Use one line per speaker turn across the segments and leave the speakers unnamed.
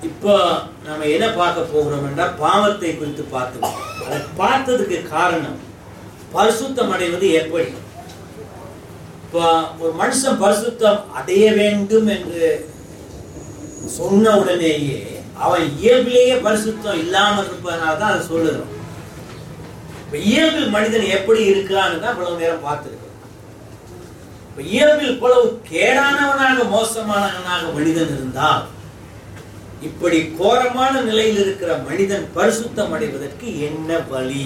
இப்போ நம்ம என்ன பார்க்க போகிறோம் என்றால் பாவத்தை குறித்து பார்த்தோம் அதை பார்த்ததுக்கு காரணம் பரிசுத்தம் அடைவது எப்படி இப்போ ஒரு மனுஷன் பரிசுத்தம் அடைய வேண்டும் என்று சொன்ன உடனேயே அவன் இயல்பிலேயே பரிசுத்தம் இல்லாமல் இருப்பதனால தான் அதை சொல்லுறோம் இப்போ இயல்பில் மனிதன் எப்படி இருக்கிறான்னு தான் இவ்வளவு நேரம் பார்த்துருக்கோம் இப்போ இயல்பில் இவ்வளவு கேடானவனாக மோசமானவனாக மனிதன் இருந்தால் இப்படி கோரமான நிலையில் இருக்கிற மனிதன் பரிசுத்தம் அடைவதற்கு என்ன வழி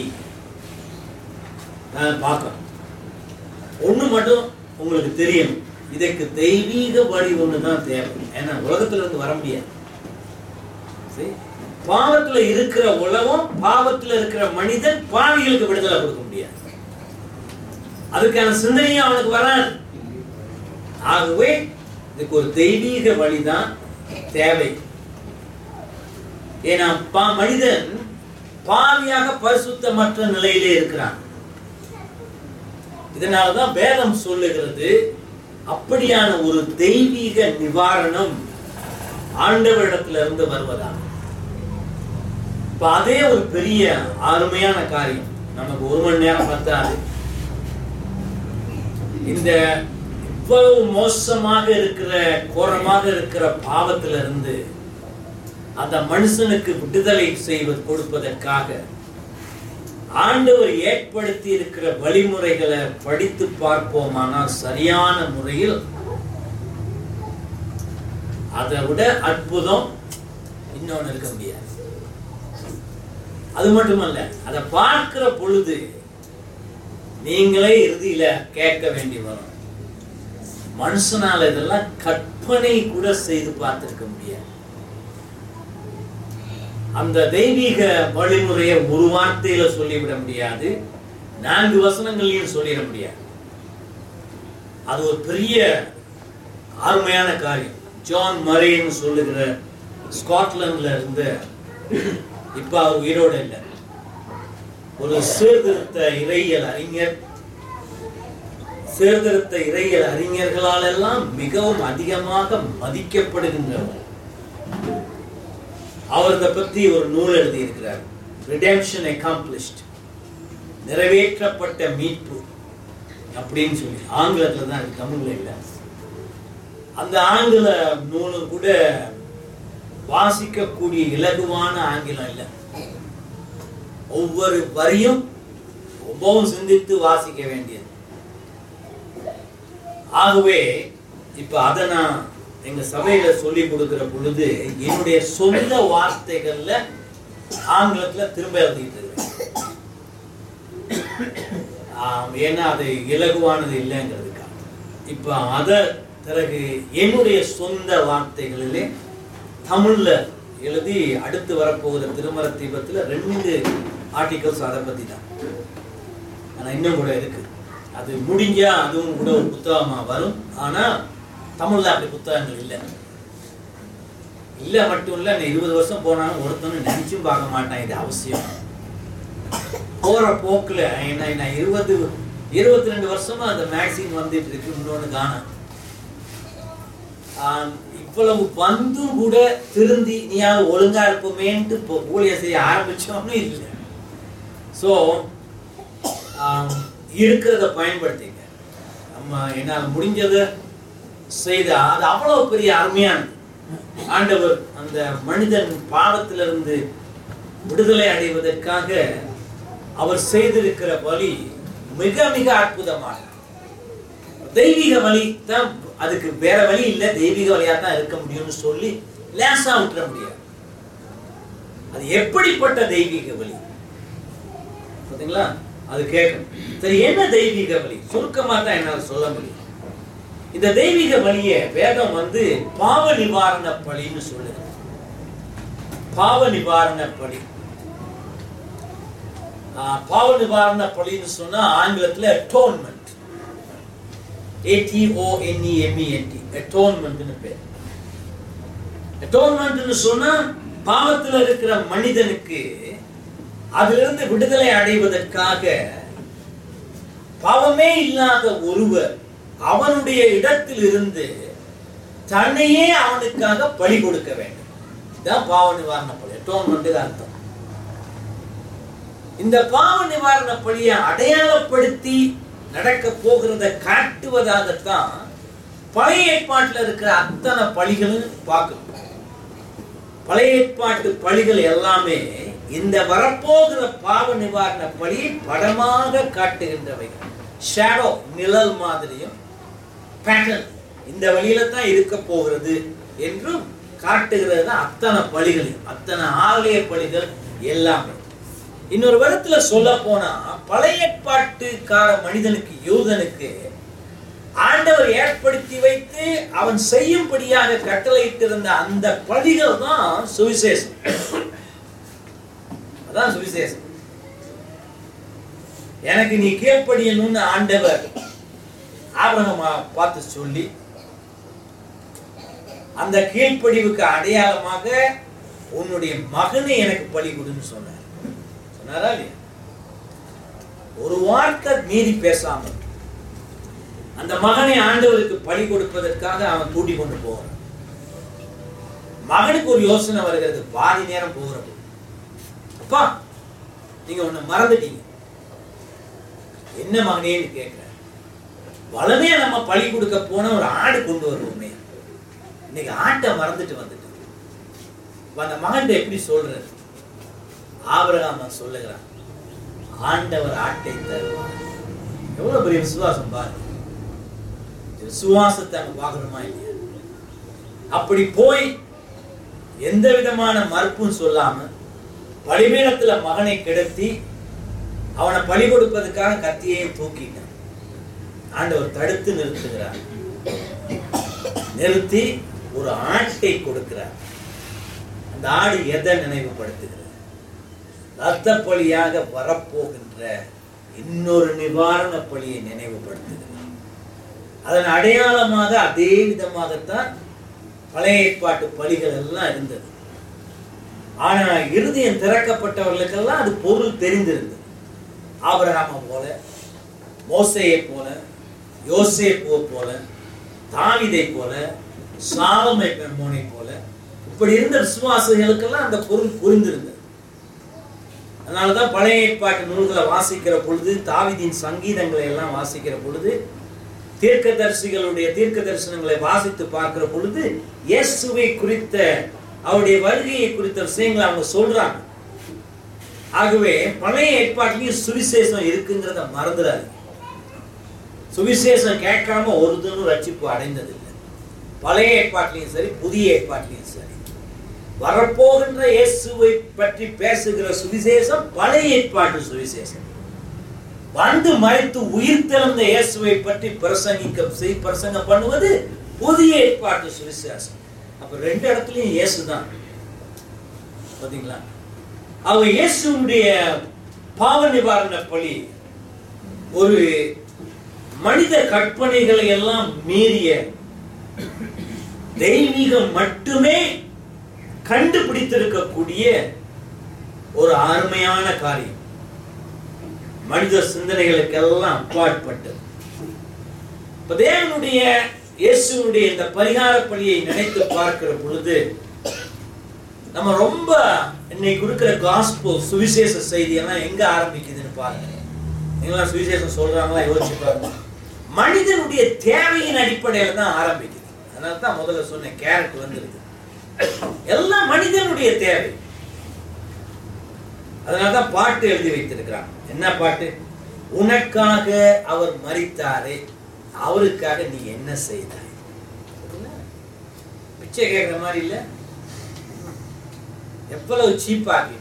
நான் பார்க்கணும் ஒண்ணு மட்டும் உங்களுக்கு தெரியும் இதற்கு தெய்வீக வழி ஒன்று தான் தேவை ஏன்னா உலகத்துல இருந்து வர முடியாது சரி? பாவத்துல இருக்கிற உலகம் பாவத்துல இருக்கிற மனிதன் பாவிகளுக்கு விடுதலை கொடுக்க முடியாது அதுக்கான சிந்தனையும் அவனுக்கு வராது ஆகவே இதுக்கு ஒரு தெய்வீக வழிதான் தேவை ஏன்னா பா- மனிதன் பாவியாக பரிசுத்தமற்ற நிலையிலே இருக்கிறான் இதனாலதான் வேதம் சொல்லுகிறது அப்படியான ஒரு தெய்வீக நிவாரணம் ஆண்டவரிடத்துல இருந்து வருவதாக இப்ப அதே ஒரு பெரிய அருமையான காரியம் நமக்கு ஒரு மணி நேரம் பத்தாது இந்த இவ்வளவு மோசமாக இருக்கிற கோரமாக இருக்கிற பாவத்துல இருந்து அந்த மனுஷனுக்கு விடுதலை செய்வது கொடுப்பதற்காக ஆண்டவர் ஏற்படுத்தி இருக்கிற வழிமுறைகளை படித்து பார்ப்போமானால் சரியான முறையில் அதை விட அற்புதம் இன்னொன்னு இருக்க முடியாது அது மட்டுமல்ல அதை பார்க்கிற பொழுது நீங்களே இறுதியில கேட்க வேண்டி வரும் மனுஷனால இதெல்லாம் கற்பனை கூட செய்து பார்த்திருக்க முடியாது அந்த தெய்வீக வழிமுறையை ஒரு வார்த்தையில சொல்லிவிட முடியாது நான்கு வசனங்களையும் சொல்லிட முடியாது அது ஒரு பெரிய அருமையான காரியம் ஜான் மரேன்னு சொல்லுகிற ஸ்காட்லாந்துல இருந்து இப்ப அவர் உயிரோடு இல்லை ஒரு சீர்திருத்த இறையியல் அறிஞர் சீர்திருத்த இறையியல் அறிஞர்களால் எல்லாம் மிகவும் அதிகமாக மதிக்கப்படுகின்றவர் அவர் இதை பத்தி ஒரு நூல் எழுதியிருக்கிறார் ரிடெம்ஷன் accomplished நிறைவேற்றப்பட்ட மீட்பு அப்படின்னு சொல்லி ஆங்கிலத்துல தான் இருக்கு தமிழ்ல இல்லை அந்த ஆங்கில நூலும் கூட வாசிக்கக்கூடிய இலகுவான ஆங்கிலம் இல்லை ஒவ்வொரு வரியும் ரொம்பவும் சிந்தித்து வாசிக்க வேண்டியது ஆகவே இப்ப அதை நான் எங்க சபையில சொல்லி கொடுக்கிற பொழுது என்னுடைய சொந்த வார்த்தைகள்ல ஆங்கிலத்துல திரும்ப எழுதிட்டு இருக்கிறேன் ஆம், ஏன்னா அது இலகுவானது இல்லைங்கிறதுக்காக இப்ப அத பிறகு என்னுடைய சொந்த வார்த்தைகளிலே தமிழ்ல எழுதி அடுத்து வரப்போகிற திருமர தீபத்துல ரெண்டு ஆர்டிகல்ஸ் அதை பத்தி தான் ஆனா இன்னும் கூட இருக்கு அது முடிஞ்சா அதுவும் கூட ஒரு புத்தகமா வரும் ஆனா தமிழ்ல அப்படி புத்தகங்கள் இல்லை இல்ல மட்டும் இல்ல இந்த இருபது வருஷம் போனாலும் ஒருத்தனும் நினைச்சும் பார்க்க மாட்டான் இது அவசியம் போற போக்குல என்ன நான் இருபது இருபத்தி ரெண்டு வருஷமா அந்த மேக்சின் வந்துட்டு இருக்கு இன்னொன்னு காணும் ஆம், இவ்வளவு வந்தும் கூட திருந்தி நீயாவது ஒழுங்கா இருப்போமேன்ட்டு இப்போ ஊழிய செய்ய ஆரம்பிச்சோம்னு இல்லை ஸோ இருக்கிறத பயன்படுத்திங்க நம்ம என்னால் முடிஞ்சதை செய்த அது அவ்வளவு பெரிய அருமையானது ஆண்டவர் அந்த மனிதன் பாவத்திலிருந்து விடுதலை அடைவதற்காக அவர் செய்திருக்கிற வழி மிக மிக அற்புதமானது தெய்வீக வழி தான் அதுக்கு வேற வழி இல்லை தெய்வீக வழியா தான் இருக்க முடியும்னு சொல்லி லேசா விட்டுற முடியாது அது எப்படிப்பட்ட தெய்வீக வழி பாத்தீங்களா அது கேட்கணும் சரி என்ன தெய்வீக வழி சுருக்கமா தான் என்னால சொல்ல முடியும் இந்த தெய்வீக வழியை வேதம் வந்து பாவ நிவாரண பலின்னு சொல்லுது பாவ நிவாரண பலி ஆஹ், பாவ நிவாரண பலின்னு சொன்னா ஆங்கிலத்துல அட்டோன்மெண்ட் ஏடிஓஎன்இஎம்இஎன்டி அட்டோன்மெண்ட்னு பேர் அட்டோன்மெண்ட்னு சொன்னா பாவத்துல இருக்கிற மனிதனுக்கு அதிலிருந்து விடுதலை அடைவதற்காக பாவமே இல்லாத ஒருவர் அவனுடைய இடத்தில் இருந்து தன்னையே அவனுக்காக பலி கொடுக்க வேண்டும் இதான் பாவ நிவாரண பலி அட்டோன்மெண்ட்டுக்கு அர்த்தம் இந்த பாவ நிவாரண பலியை அடையாளப்படுத்தி நடக்க போகிறத காட்டுவதாகத்தான் பழைய ஏற்பாட்டில் இருக்கிற அத்தனை பலிகளும் பார்க்கணும் பழைய ஏற்பாட்டு பலிகள் எல்லாமே இந்த வரப்போகிற பாவ நிவாரண பலியை படமாக காட்டுகின்றவை ஷேடோ நிழல் மாதிரியும் பேட்டர்ன் இந்த வழியில தான் இருக்க போகிறது என்றும் காட்டுகிறது தான் அத்தனை பலிகளையும் அத்தனை ஆலய பலிகள் எல்லாமே இன்னொரு விதத்துல சொல்ல போனா பழைய ஏற்பாட்டுக்கார மனிதனுக்கு யூதனுக்கு ஆண்டவர் ஏற்படுத்தி வைத்து அவன் செய்யும்படியாக கட்டளையிட்டிருந்த அந்த பலிகள் தான் சுவிசேஷம் அதான் சுவிசேஷம் எனக்கு நீ கீழ்ப்படியணும்னு ஆண்டவர் ஆபிரகமா பார்த்து சொல்லி அந்த கீழ்ப்படிவுக்கு அடையாளமாக உன்னுடைய மகனை எனக்கு பலி கொடுன்னு சொன்னார் சொன்னாரா இல்லையா ஒரு வார்த்தை மீறி பேசாமல் அந்த மகனை ஆண்டவருக்கு பலி கொடுப்பதற்காக அவன் கூட்டி கொண்டு போகிறான் மகனுக்கு ஒரு யோசனை வருகிறது பாதி நேரம் போகிறது அப்பா நீங்க ஒண்ணு மறந்துட்டீங்க என்ன மகனேன்னு கேட்கிறேன் வளமையா நம்ம பழி கொடுக்க போன ஒரு ஆடு கொண்டு வருவோமே இன்னைக்கு ஆட்டை மறந்துட்டு வந்துட்டு இப்ப அந்த மகன் எப்படி சொல்றது ஆபிரகாம் சொல்லுகிறான் ஆண்டவர் ஆட்டை தருவார் எவ்வளவு பெரிய விசுவாசம் பாருங்க இந்த விசுவாசத்தை அங்க பார்க்கணுமா இல்லையா அப்படி போய் எந்த விதமான மறுப்பும் சொல்லாம பலிபீடத்துல மகனை கிடத்தி அவனை பலி கொடுப்பதற்காக கத்தியையும் தூக்கிட்டான் ஆண்டவர் தடுத்து நிறுத்துகிறார் நிறுத்தி ஒரு ஆட்டை கொடுக்கிறார் அந்த ஆடு எதை நினைவுபடுத்துகிறது ரத்த பலியாக வரப்போகின்ற இன்னொரு நிவாரண பலியை நினைவுபடுத்துகிறது அதன் அடையாளமாக அதே விதமாகத்தான் பழைய ஏற்பாட்டு பலிகள் எல்லாம் இருந்தது ஆனா இருதயம் திறக்கப்பட்டவர்களுக்கெல்லாம் அது பொருள் தெரிந்திருந்தது ஆபிரகாம போல மோசையை போல யோசேப்புவை போல தாவிதை போல சாலமை பெருமோனை போல இப்படி இருந்த விசுவாசிகளுக்கெல்லாம் அந்த பொருள் புரிந்திருந்தது அதனாலதான் பழைய ஏற்பாட்டு நூல்களை வாசிக்கிற பொழுது தாவிதின் சங்கீதங்களை எல்லாம் வாசிக்கிற பொழுது தீர்க்கதரிசிகளுடைய தீர்க்க தரிசனங்களை வாசித்து பார்க்கிற பொழுது இயேசுவை குறித்த அவருடைய வருகையை குறித்த விஷயங்களை அவங்க சொல்றாங்க ஆகவே பழைய ஏற்பாட்டிலையும் சுவிசேஷம் இருக்குங்கிறத மறந்துடாது சுவிசேஷம் கேட்காம ஒருத்தனும் ரட்சிப்பு அடைந்ததில்லை பழைய ஏற்பாட்டிலையும் சரி புதிய ஏற்பாட்டிலையும் சரி வரப்போகின்ற இயேசுவை பற்றி பேசுகிற சுவிசேஷம் பழைய ஏற்பாட்டு சுவிசேஷம் வந்து மறைத்து உயிர் திறந்த இயேசுவை பற்றி பிரசங்கிக்க செய் பிரசங்கம் பண்ணுவது புதிய ஏற்பாட்டு சுவிசேஷம் அப்ப ரெண்டு இடத்துலயும் இயேசு தான் பாத்தீங்களா அவங்க இயேசுடைய பாவ நிவாரண பலி ஒரு மனித கற்பனைகளை எல்லாம் மீறிய தெய்வீகம் மட்டுமே கண்டுபிடித்திருக்கக்கூடிய ஒரு அருமையான காரியம் மனித சிந்தனைகளுக்கெல்லாம் அப்பாற்பட்டது இப்ப தேவனுடைய இயேசுனுடைய இந்த பரிகார பலியை நினைத்து பார்க்கிற பொழுது நம்ம ரொம்ப இன்னைக்கு கொடுக்கிற காஸ்போ சுவிசேஷ செய்தி எல்லாம் எங்க ஆரம்பிக்குதுன்னு பாருங்க நீங்களாம் சுவிசேஷம் சொல்றாங்களா யோசிச்சு பாருங்க மனிதனுடைய தேவையின் அடிப்படையில தான் ஆரம்பிக்குது அதனால தான் முதல்ல சொன்னேன் கேரட் வந்துருது எல்லாம் மனிதனுடைய தேவை அதனாலதான் பாட்டு எழுதி வைத்திருக்கிறான் என்ன பாட்டு உனக்காக அவர் மரித்தாரே அவருக்காக நீ என்ன செய்தாய் பிச்சை கேட்கிற மாதிரி இல்ல எவ்வளவு சீப்பா ஆக்கிட்டான்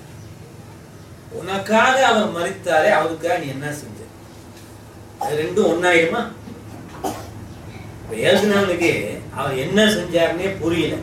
உனக்காக அவர் மரித்தாரே அவருக்காக நீ என்ன செஞ்ச அது ரெண்டும் ஒன்னாயிடுமா இப்ப எழுதினவனுக்கு அவர் என்ன செஞ்சாருன்னே புரியல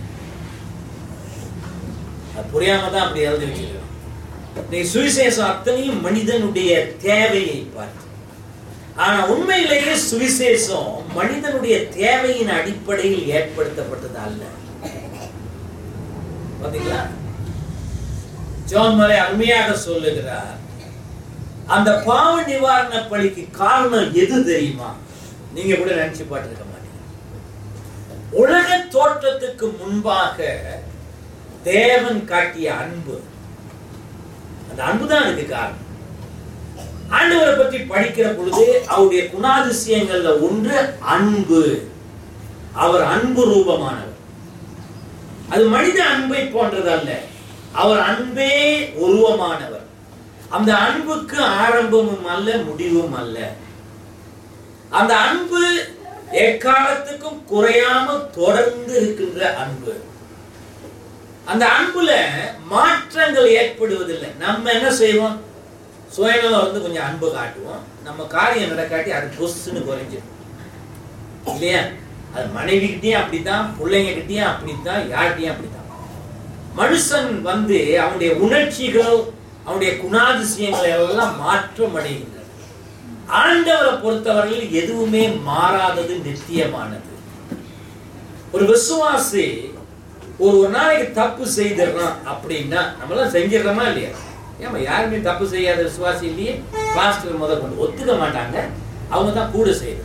அது புரியாம தான் அப்படி எழுதி வச்சிருக்கான் நீ சுவிசேஷம் அத்தனையும் மனிதனுடைய தேவையை பார்த்து ஆனா உண்மையிலேயே சுவிசேஷம் மனிதனுடைய தேவையின் அடிப்படையில் ஏற்படுத்தப்பட்டது அல்ல பாத்தீங்களா ஜோன் மலை அருமையாக சொல்லுகிறார் அந்த பாவ நிவாரண பலிக்கு காரணம் எது தெரியுமா நீங்க கூட நினைச்சு பார்த்திருக்க மாட்டீங்க உலக தோற்றத்துக்கு முன்பாக தேவன் காட்டிய அன்பு அந்த அன்பு தான் அதுக்கு காரணம் ஆண்டவரை பற்றி படிக்கிற பொழுது அவருடைய குணாதிசயங்கள்ல ஒன்று அன்பு அவர் அன்பு ரூபமானவர் அது மனித அன்பை போன்றதல்ல அவர் அன்பே உருவமானவர் அந்த அன்புக்கு ஆரம்பமும் அல்ல முடிவும் அல்ல அந்த அன்பு எக்காலத்துக்கும் குறையாம தொடர்ந்து இருக்கின்ற அன்பு அந்த அன்புல மாற்றங்கள் ஏற்படுவதில்லை நம்ம என்ன செய்வோம் சுயநலம் வந்து கொஞ்சம் அன்பு காட்டுவோம் நம்ம காரியம் நடக்காட்டி அது பொசுன்னு குறைஞ்சிடும் இல்லையா அது மனைவிகிட்டயும் அப்படித்தான் பிள்ளைங்க கிட்டயும் அப்படித்தான் யார்கிட்டயும் அப்படித்தான் மனுஷன் வந்து அவனுடைய உணர்ச்சிகள் அவனுடைய குணாதிசயங்கள் எல்லாம் மாற்றம் அடைகின்றன ஆண்டவரை பொறுத்தவரையில் எதுவுமே மாறாதது நித்தியமானது ஒரு விசுவாசி ஒரு ஒரு நாளைக்கு தப்பு செய்திடறான் அப்படின்னா நம்மளாம் செஞ்சிடறோமா இல்லையா ஏமா யாருமே தப்பு செய்யாத விசுவாசி இல்லையே பாஸ்டர் முதல் கொண்டு ஒத்துக்க மாட்டாங்க அவங்க தான் கூட செய்யறது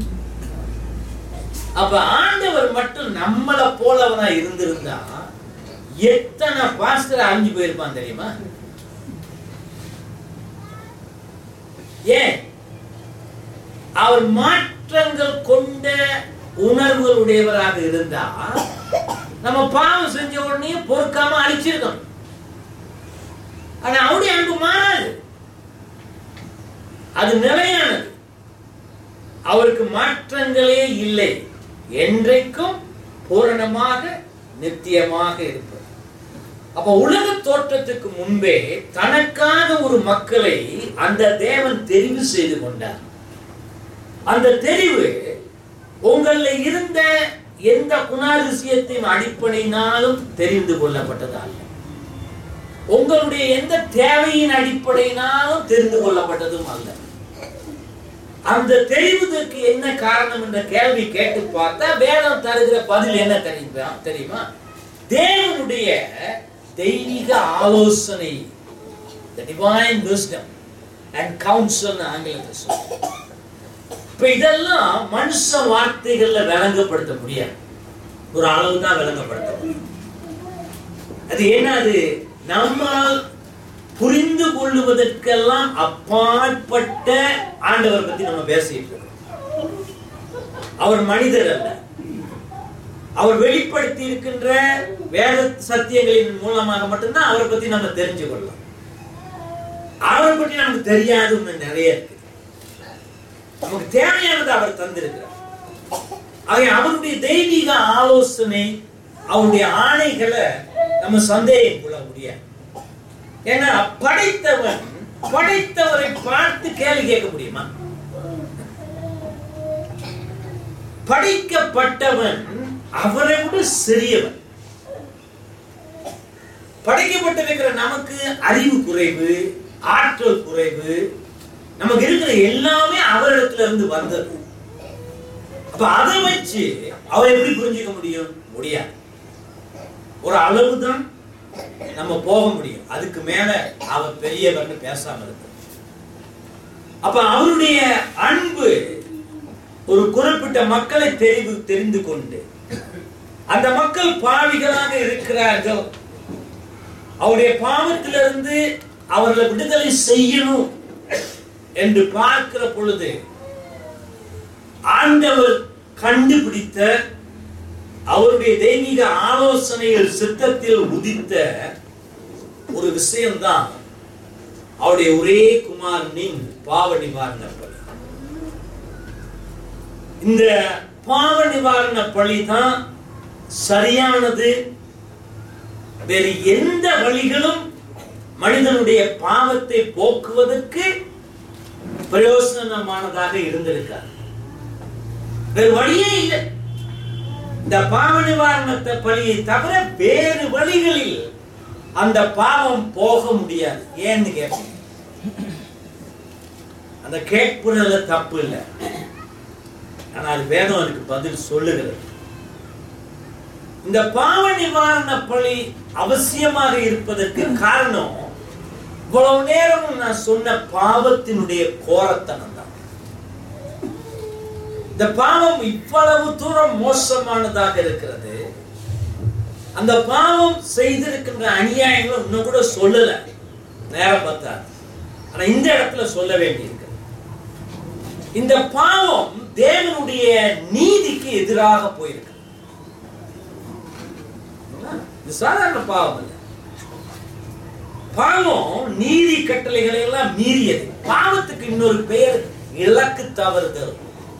அப்ப ஆண்டவர் மட்டும் நம்மள போலவனா இருந்திருந்தா எத்தனை பாஸ்டர் அழிஞ்சு போயிருப்பான் தெரியுமா ஏன் அவர் மாற்றங்கள் கொண்ட உணர்வுகளுடையவராக இருந்தா நம்ம பாவம் செஞ்ச உடனே பொறுக்காம அழிச்சிருக்கோம் ஆனா அவருடைய அன்பு மாறாது அது நிலையானது அவருக்கு மாற்றங்களே இல்லை என்றைக்கும் பூரணமாக நித்தியமாக இருப்பது அப்ப உலக தோற்றத்துக்கு முன்பே தனக்காக ஒரு மக்களை அந்த தேவன் தெரிவு செய்து கொண்டார் அந்த தெரிவு உங்கள இருந்த எந்த குணாதிசயத்தின் அடிப்படையினாலும் தெரிந்து கொள்ளப்பட்டது அல்ல உங்களுடைய எந்த தேவையின் அடிப்படையினாலும் தெரிந்து கொள்ளப்பட்டதும் அல்ல அந்த தெரிவதற்கு என்ன காரணம் என்ற கேள்வி கேட்டு பார்த்தா வேதம் தருகிற பதில் என்ன தெரியுமா தெரியுமா தேவனுடைய தெய்வீக ஆலோசனை the divine wisdom and counsel ஆங்கிலத்தில் சொல்லுவோம் இப்ப இதெல்லாம் மனுஷ வார்த்தைகள்ல விளங்கப்படுத்த முடியாது ஒரு அளவு தான் விளங்கப்படுத்த முடியும் அது என்ன அது நம்மால் புரிந்து கொள்ளுவதற்கெல்லாம் அப்பாற்பட்ட ஆண்டவர் பத்தி நம்ம பேசிட்டு இருக்கோம் அவர் மனிதர் அல்ல அவர் வெளிப்படுத்தி இருக்கின்ற வேத சத்தியங்களின் மூலமாக மட்டும்தான் அவரை பத்தி நம்ம தெரிஞ்சு கொள்ளலாம் அவரை பற்றி நமக்கு தெரியாது நிறைய இருக்கு நமக்கு தேவையானது அவர் தந்திருக்கிறார் ஆக அவருடைய தெய்வீக ஆலோசனை அவருடைய ஆணைகளை நம்ம சந்தேகம் கொள்ள முடியாது ஏன்னா படைத்தவன் படைத்தவரை பார்த்து கேள்வி கேட்க முடியுமா படைக்கப்பட்டவன் அவரை விட சிறியவன் படைக்கப்பட்டிருக்கிற நமக்கு அறிவு குறைவு ஆற்றல் குறைவு நமக்கு இருக்கிற எல்லாமே அவரிடத்துல இருந்து வந்தது அப்ப அதை வச்சு அவரை எப்படி புரிஞ்சுக்க முடியும் முடியாது ஒரு அளவு தான் நம்ம போக முடியும் அதுக்கு மேல அவர் பெரியவர்னு பேசாம இருக்கு அப்ப அவருடைய அன்பு ஒரு குறிப்பிட்ட மக்களை தெரிவு தெரிந்து கொண்டு அந்த மக்கள் பாவிகளாக இருக்கிறார்கள் அவருடைய பாவத்திலிருந்து அவர்களை விடுதலை செய்யணும் என்று பார்க்கிற பொழுது ஆண்டவர் கண்டுபிடித்த அவருடைய தெய்வீக ஆலோசனைகள் சித்தத்தில் உதித்த ஒரு விஷயம்தான் அவருடைய ஒரே குமாரனின் பாவ நிவாரண பலி இந்த பாவ நிவாரண பலி தான் சரியானது வேறு எந்த வழிகளும் மனிதனுடைய பாவத்தை போக்குவதற்கு பிரயோசனமானதாக இருந்திருக்காது வேறு வழியே இல்லை இந்த பாவ நிவாரணத்தை பலியை தவிர வேறு வழிகளில் அந்த பாவம் போக முடியாது ஏன்னு கேட்பீங்க அந்த கேட்புறதுல தப்பு இல்லை ஆனால் வேதம் அதுக்கு பதில் சொல்லுகிறது இந்த பாவ நிவாரண பலி அவசியமாக இருப்பதற்கு காரணம் இவ்வளவு நேரம் நான் சொன்ன பாவத்தினுடைய கோரத்தனம் தான் இந்த பாவம் இவ்வளவு தூரம் மோசமானதாக இருக்கிறது அந்த பாவம் செய்திருக்கின்ற அநியாயங்களை இன்னும் கூட சொல்லல நேரம் பார்த்தா ஆனா இந்த இடத்துல சொல்ல வேண்டியிருக்கு இந்த பாவம் தேவனுடைய நீதிக்கு எதிராக போயிருக்கு இது சாதாரண பாவம் அல்ல பாவம் நீதி கட்டளைகளை எல்லாம் மீறியது பாவத்துக்கு இன்னொரு பெயர் இலக்கு தவறுதல்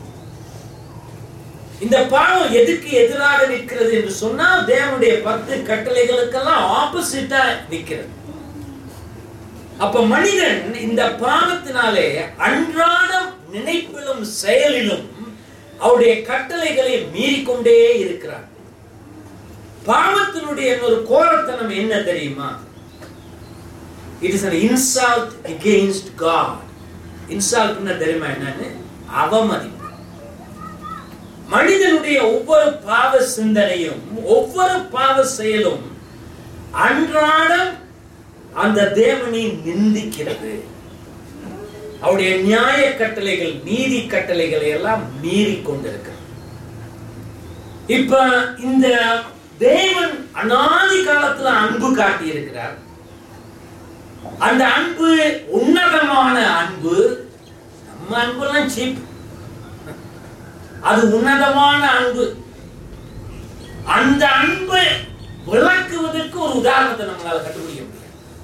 இந்த பாவம் எதுக்கு எதிராக நிற்கிறது என்று சொன்னால் தேவனுடைய பத்து கட்டளைகளுக்கெல்லாம் ஆப்போசிட்டா நிற்கிறது அப்ப மனிதன் இந்த பாவத்தினாலே அன்றாடம் நினைப்பிலும் செயலிலும் அவருடைய கட்டளைகளை மீறிக்கொண்டே இருக்கிறான் பாவத்தினுடைய ஒரு கோரத்தனம் என்ன தெரியுமா it is an insult against God இன்சால்ட்னா தெரியுமா என்னன்னு அவமதிப்பு மனிதனுடைய ஒவ்வொரு பாவ சிந்தனையும் ஒவ்வொரு பாவ செயலும் அன்றாடம் அந்த தேவனை நிந்திக்கிறது அவருடைய நியாய கட்டளைகள் நீதி கட்டளைகளை எல்லாம் மீறி கொண்டிருக்கிறது இப்ப இந்த தேவன் அனாதி காலத்துல அன்பு காட்டி இருக்கிறார் அந்த அன்பு உன்னதமான அன்பு நம்ம அன்புலாம் சீப் அது உன்னதமான அன்பு அந்த அன்பை விளக்குவதற்கு ஒரு உதாரணத்தை நம்மளால கண்டுபிடிக்க முடியும்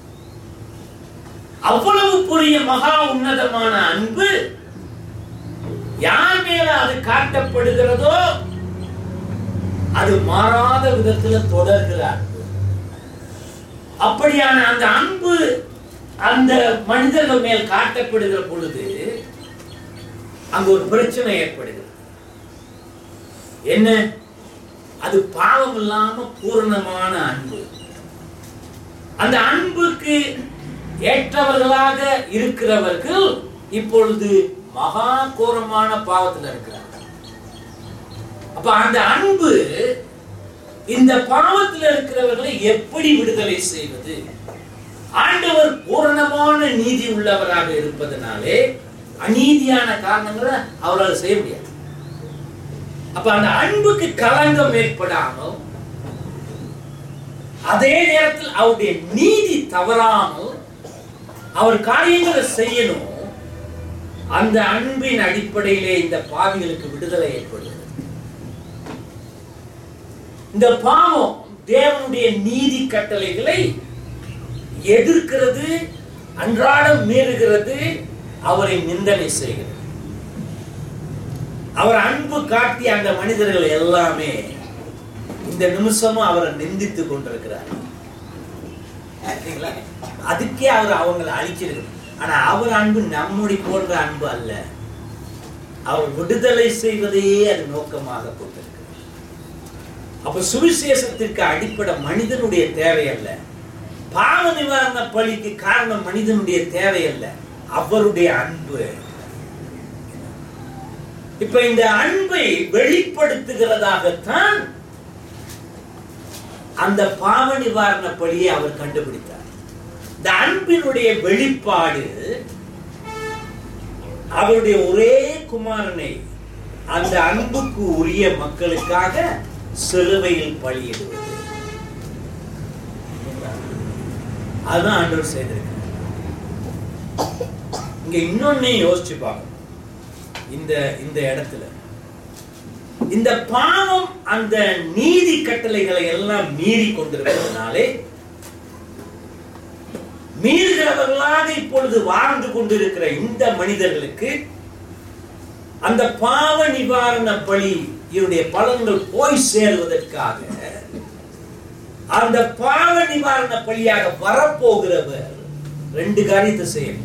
அவ்வளவு பெரிய மகா உன்னதமான அன்பு யார் மேல அது காட்டப்படுகிறதோ அது மாறாத விதத்துல தொடர்கிற அன்பு அப்படியான அந்த அன்பு அந்த மனிதர்கள் மேல் காட்டப்படுகிற பொழுது அங்க ஒரு பிரச்சனை ஏற்படுகிறது என்ன அது பாவம் இல்லாம பூரணமான அன்பு அந்த அன்புக்கு ஏற்றவர்களாக இருக்கிறவர்கள் இப்பொழுது மகா கோரமான பாவத்தில் இருக்கிறார்கள் அப்ப அந்த அன்பு இந்த பாவத்தில் இருக்கிறவர்களை எப்படி விடுதலை செய்வது ஆண்டவர் பூரணமான நீதி உள்ளவராக இருப்பதனாலே அநீதியான காரணங்களை அவரால் செய்ய முடியாது அப்ப அந்த அன்புக்கு களங்கம் ஏற்படாமல் அதே நேரத்தில் அவருடைய நீதி தவறாமல் அவர் காரியங்களை செய்யணும் அந்த அன்பின் அடிப்படையிலே இந்த பாவிகளுக்கு விடுதலை ஏற்படுகிறது இந்த பாவம் தேவனுடைய நீதி கட்டளைகளை எதிர்க்கிறது அன்றாடம் மீறுகிறது அவரை நிந்தனை செய்கிறது அவர் அன்பு காட்டிய அந்த மனிதர்கள் எல்லாமே இந்த நிமிஷமும் அவரை நிந்தித்துக் கொண்டிருக்கிறார் பார்த்தீங்களா? அதுக்கே அவர் அவங்களை அழிச்சிருக்கு ஆனா அவர் அன்பு நம்முடைய போன்ற அன்பு அல்ல அவர் விடுதலை செய்வதையே அது நோக்கமாக கொண்டிருக்கிறார் அப்ப சுவிசேஷத்திற்கு அடிப்படை மனிதனுடைய தேவை அல்ல பாவ நிவாரண பலிக்கு காரணம் மனிதனுடைய தேவை அல்ல அவருடைய அன்பு இப்ப இந்த அன்பை வெளிப்படுத்துகிறதாகத்தான் அந்த பாவ நிவாரண பலியை அவர் கண்டுபிடித்தார் இந்த அன்பினுடைய வெளிப்பாடு அவருடைய ஒரே குமாரனை அந்த அன்புக்கு உரிய மக்களுக்காக சிலுவையில் பலியிடுவது அதுதான் ஆண்டவர் செய்திருக்கிறார் இங்க இன்னொன்னு யோசிச்சு பார்க்கணும் இந்த இந்த இடத்துல இந்த பாவம் அந்த நீதி கட்டளைகளை எல்லாம் மீறி கொண்டிருப்பதனாலே மீறுகிறவர்களாக இப்பொழுது வாழ்ந்து கொண்டிருக்கிற இந்த மனிதர்களுக்கு அந்த பாவ நிவாரண பலி இவருடைய பலன்கள் போய் சேருவதற்காக அந்த பாவ நிவாரண பலியாக வரப்போகிறவர் ரெண்டு காரியத்தை செய்யணும்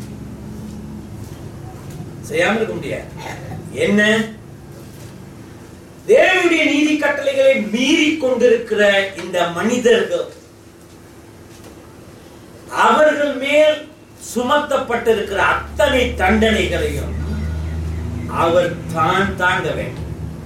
செய்யாம இருக்க முடியாது என்ன தேவனுடைய நீதி கட்டளைகளை மீறி கொண்டிருக்கிற இந்த மனிதர்கள் அவர்கள் மேல் சுமத்தப்பட்டிருக்கிற அத்தனை தண்டனைகளையும் அவர் தான் தாங்க வேண்டும்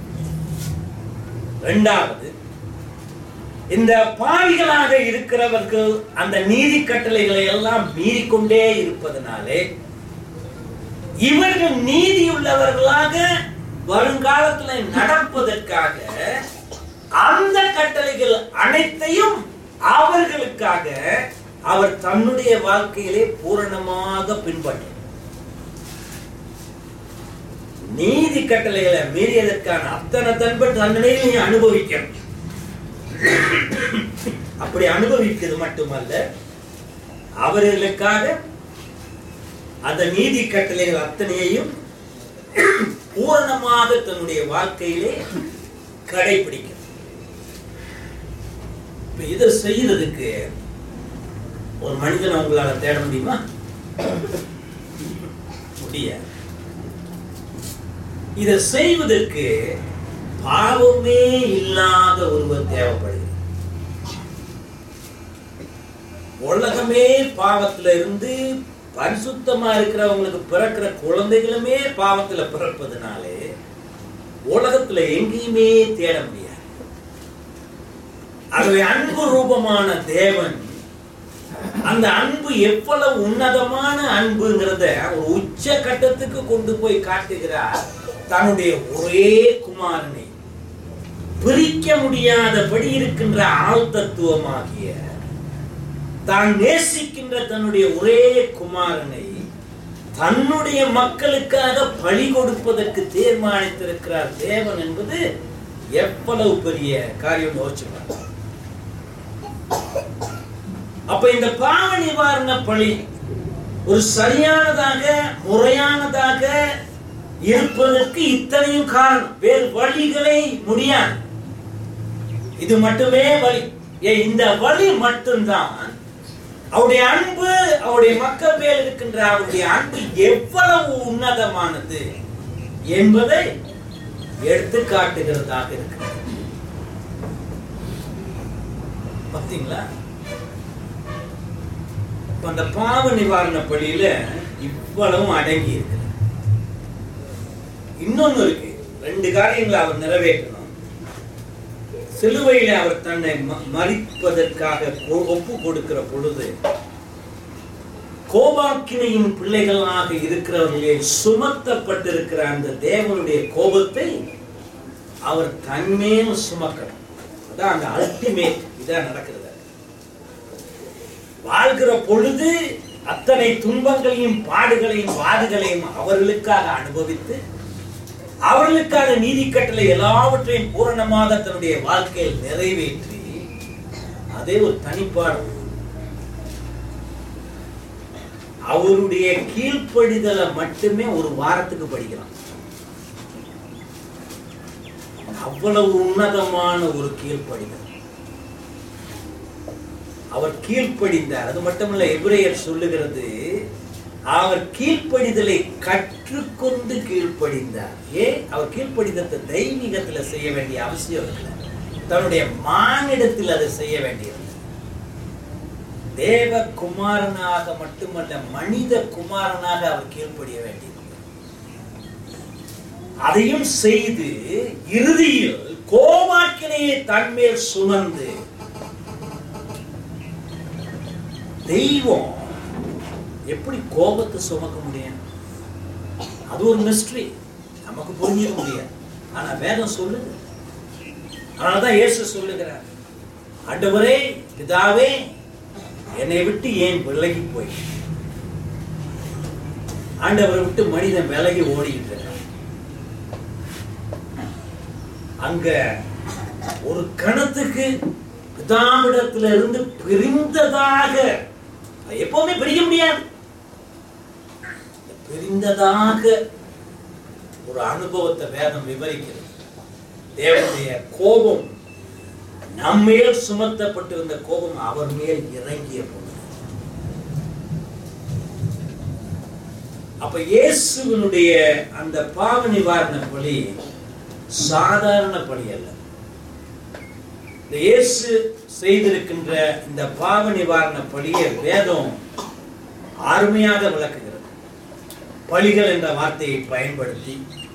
இரண்டாவது இந்த பாவிகளாக இருக்கிறவர்கள் அந்த நீதி கட்டளைகளை எல்லாம் மீறிக்கொண்டே இருப்பதனாலே இவர்கள் நீதியுள்ளவர்களாக வருங்காலத்துல நடப்பதற்காக அந்த கட்டளைகள் அனைத்தையும் அவர்களுக்காக அவர் தன்னுடைய வாழ்க்கையிலே பூரணமாக பின்பற்ற நீதி கட்டளைகளை மீறியதற்கான அத்தனை தன்ப தண்டனையும் நீ அனுபவிக்கணும் அப்படி அனுபவிக்கிறது மட்டுமல்ல அவர்களுக்காக அந்த நீதி கட்டளைகள் அத்தனையையும் பூரணமாக தன்னுடைய வாழ்க்கையிலே கடைபிடிக்கும் இப்ப இதை செய்யறதுக்கு ஒரு மனிதனை உங்களால தேட முடியுமா முடியாது இதை செய்வதற்கு பாவமே இல்லாத ஒருவர் தேவைப்படுகிறது உலகமே பாவத்துல இருந்து பரிசுத்தமா இருக்கிறவங்களுக்கு பிறக்கிற குழந்தைகளுமே பாவத்துல பிறப்பதுனாலே உலகத்துல எங்கேயுமே தேட முடியாது ஆகவே அன்பு ரூபமான தேவன் அந்த அன்பு எவ்வளவு உன்னதமான அன்புங்கிறத ஒரு உச்ச கட்டத்துக்கு கொண்டு போய் காட்டுகிறார் தன்னுடைய ஒரே குமாரனை பிரிக்க முடியாதபடி இருக்கின்ற ஆள் தத்துவமாகிய தான் நேசிக்கின்ற தன்னுடைய ஒரே குமாரனை தன்னுடைய மக்களுக்காக பலி கொடுப்பதற்கு தீர்மானித்திருக்கிறார் தேவன் என்பது எவ்வளவு பெரிய காரியம் யோசிச்சு பாருங்க. அப்ப இந்த பாவ நிவாரண பலி ஒரு சரியானதாக முறையானதாக இருப்பதற்கு இத்தனையும் காரணம் வேறு வழிகளே முடியாது இது மட்டுமே வழி ஏ இந்த வழி மட்டும்தான் அவருடைய அன்பு அவருடைய மக்கள் மேல் இருக்கின்ற அவருடைய அன்பு எவ்வளவு உன்னதமானது என்பதை எடுத்து காட்டுகிறதாக இருக்கிறது பார்த்தீங்களா இப்ப அந்த பாவ நிவாரண பலியில இவ்வளவும் அடங்கி இருக்கு இன்னொன்னு இருக்கு ரெண்டு காரியங்களை அவர் நிறைவேற்றணும் சிலுவையில அவர் தன்னை ம- மறிப்பதற்காக கொ- ஒப்பு கொடுக்கிற பொழுது கோபாக்கினையின் பிள்ளைகளாக இருக்கிறவர்களே சுமத்தப்பட்டிருக்கிற அந்த தேவனுடைய கோபத்தை அவர் தன்மேல் சுமக்கணும் அதான் அந்த அல்டிமேட் இதான் நடக்கிறது வாழ்கிற பொழுது அத்தனை துன்பங்களையும் பாடுகளையும் வாதுகளையும் அவர்களுக்காக அனுபவித்து அவர்களுக்கான நீதி கட்டளை எல்லாவற்றையும் பூரணமாக தன்னுடைய வாழ்க்கையில் நிறைவேற்றி அதே ஒரு தனிப்பாடு அவருடைய கீழ்ப்படிதலை மட்டுமே ஒரு வாரத்துக்கு படிக்கலாம் அவ்வளவு உன்னதமான ஒரு கீழ்ப்படிதல் அவர் கீழ்ப்படிந்தார் அது மட்டுமல்ல எபிரேயர் சொல்லுகிறது அவர் கீழ்ப்படிதலை கற்றுக்கொண்டு கீழ்ப்படிந்தார் ஏன் அவர் கீழ்ப்படிதத்தை தெய்வீகத்துல செய்ய வேண்டிய அவசியம் இல்லை தன்னுடைய மானிடத்தில் அதை செய்ய வேண்டியது தேவ குமாரனாக மட்டுமல்ல மனித குமாரனாக அவர் கீழ்ப்படிய வேண்டியது அதையும் செய்து இறுதியில் கோமாக்கினையை தன்மேல் சுமந்து தெய்வம் எப்படி கோபத்தை சுமக்க முடியும் அது ஒரு மிஸ்ட்ரி நமக்கு புரிஞ்சிக்க முடியாது ஆனா வேதம் சொல்லுது அதனாலதான் இயேசு சொல்லுகிறார் ஆண்டவரே பிதாவே என்னை விட்டு ஏன் விலகி போய் ஆண்டவரை விட்டு மனிதன் விலகி ஓடிட்டு இருக்கான் அங்க ஒரு கணத்துக்கு பிதாவிடத்துல இருந்து பிரிந்ததாக அது எப்பவுமே பிரிய முடியாது இந்த பிரிந்ததாக ஒரு அனுபவத்தை வேதம் விவரிக்கிறது தேவனுடைய கோபம் நம்மேல் சுமத்தப்பட்டிருந்த கோபம் அவர் மேல் இறங்கிய பொழுது அப்ப இயேசுவினுடைய அந்த பாவ நிவாரண பலி சாதாரண பலி அல்ல இந்த இயேசு செய்திருக்கின்ற இந்த பாவ நிவாரண பலியை வேதம் அருமையாக விளக்குகிறது பலிகள் என்ற வார்த்தையை பயன்படுத்தி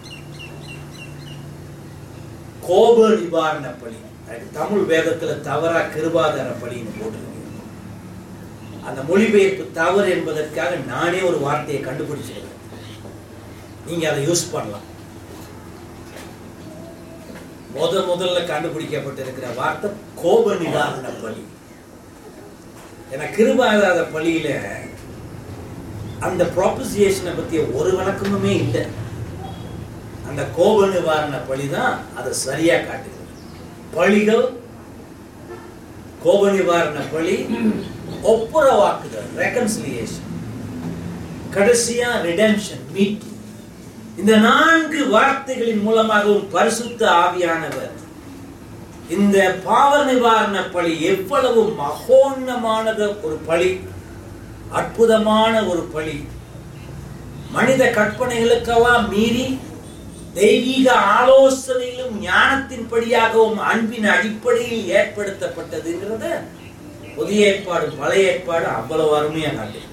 கோப நிவாரண பலி அதுக்கு தமிழ் வேதத்துல தவறா கிருபாதார பலின்னு போட்டிருக்கு அந்த மொழிபெயர்ப்பு தவறு என்பதற்காக நானே ஒரு வார்த்தையை கண்டுபிடிச்சிருக்கேன் நீங்க அதை யூஸ் பண்ணலாம் முத முதல்ல கண்டுபிடிக்கப்பட்டிருக்கிற வார்த்தை கோப நிவாரண பலி ஏன்னா கிருபாதார பலியில அந்த ப்ராப்பசியேஷனை பத்திய ஒரு விளக்கமுமே இல்லை அந்த கோப நிவாரண பலி தான் அதை சரியா காட்டுகிறது பலிகள் கோப நிவாரண பலி ஒப்புரவாக்குதல் ரெகன்சிலியேஷன் கடைசியா ரிடென்ஷன் மீட் இந்த நான்கு வார்த்தைகளின் மூலமாகவும் பரிசுத்த ஆவியானவர் இந்த பாவ நிவாரண பலி எவ்வளவு மகோன்னமானது ஒரு பலி அற்புதமான ஒரு பலி மனித கற்பனைகளுக்கெல்லாம் மீறி தெய்வீக ஆலோசனையிலும் ஞானத்தின்படியாகவும் அன்பின் அடிப்படையில் ஏற்படுத்தப்பட்டதுங்கிறத புதிய ஏற்பாடு பழைய ஏற்பாடு அவ்வளவு அருமையா காட்டுகிறது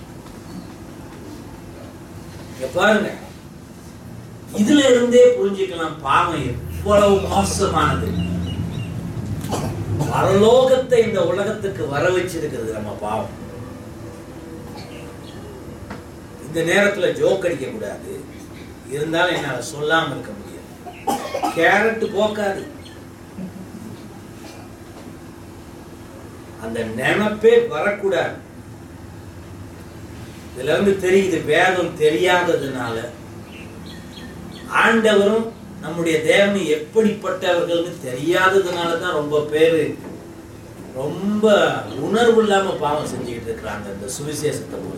இங்க பாருங்க இதுல இருந்தே புரிஞ்சுக்கலாம் பாவம் எவ்வளவு மோசமானது பரலோகத்தை இந்த உலகத்துக்கு வர வச்சிருக்கிறது நம்ம பாவம் இந்த நேரத்துல ஜோக் அடிக்க கூடாது இருந்தாலும் என்னால சொல்லாம இருக்க முடியாது கேரட் போக்காது அந்த நினைப்பே வரக்கூடாது இதுல இருந்து தெரியுது வேதம் தெரியாததுனால ஆண்டவரும் நம்முடைய தேவன் எப்படிப்பட்டவர்கள்னு தெரியாததுனால தான் ரொம்ப பேரு ரொம்ப உணர்வு இல்லாம பாவம் செஞ்சுக்கிட்டு இருக்கிறாங்க இந்த சுவிசேஷத்தை போது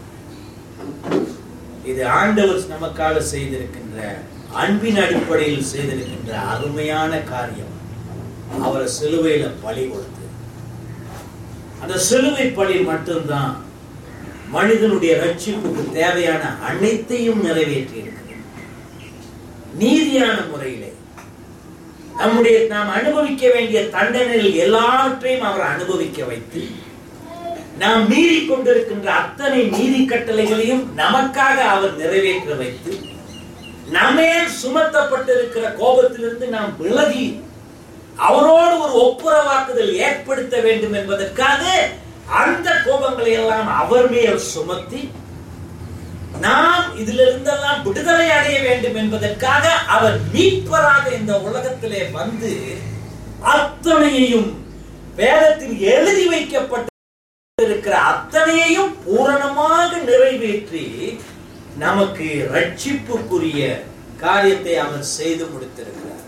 இது ஆண்டவர் நமக்காக செய்திருக்கின்ற அன்பின் அடிப்படையில் செய்திருக்கின்ற அருமையான காரியம் அவரை சிலுவையில பலி கொடுத்து அந்த சிலுவை பலி மட்டும்தான் மனிதனுடைய ரட்சிப்புக்கு தேவையான அனைத்தையும் நிறைவேற்றி இருக்கிறது நீதியான முறையிலே நம்முடைய நாம் அனுபவிக்க வேண்டிய தண்டனைகள் எல்லாவற்றையும் அவர் அனுபவிக்க வைத்து நாம் மீறி கொண்டிருக்கின்ற அத்தனை நீதி கட்டளைகளையும் நமக்காக அவர் நிறைவேற்ற வைத்து நம்மே சுமத்தப்பட்டிருக்கிற கோபத்திலிருந்து நாம் விலகி அவரோடு ஒரு ஒப்புரவாக்குதல் ஏற்படுத்த வேண்டும் என்பதற்காக அந்த கோபங்களை எல்லாம் அவர் மேல் சுமத்தி நாம் இதுல இருந்தெல்லாம் விடுதலை அடைய வேண்டும் என்பதற்காக அவர் மீட்பராக இந்த உலகத்திலே வந்து அத்தனையையும் வேதத்தில் எழுதி வைக்கப்பட்டிருக்கிற அத்தனையையும் பூரணமாக நிறைவேற்றி நமக்கு ரட்சிப்புக்குரிய காரியத்தை அவர் செய்து முடித்திருக்கிறார்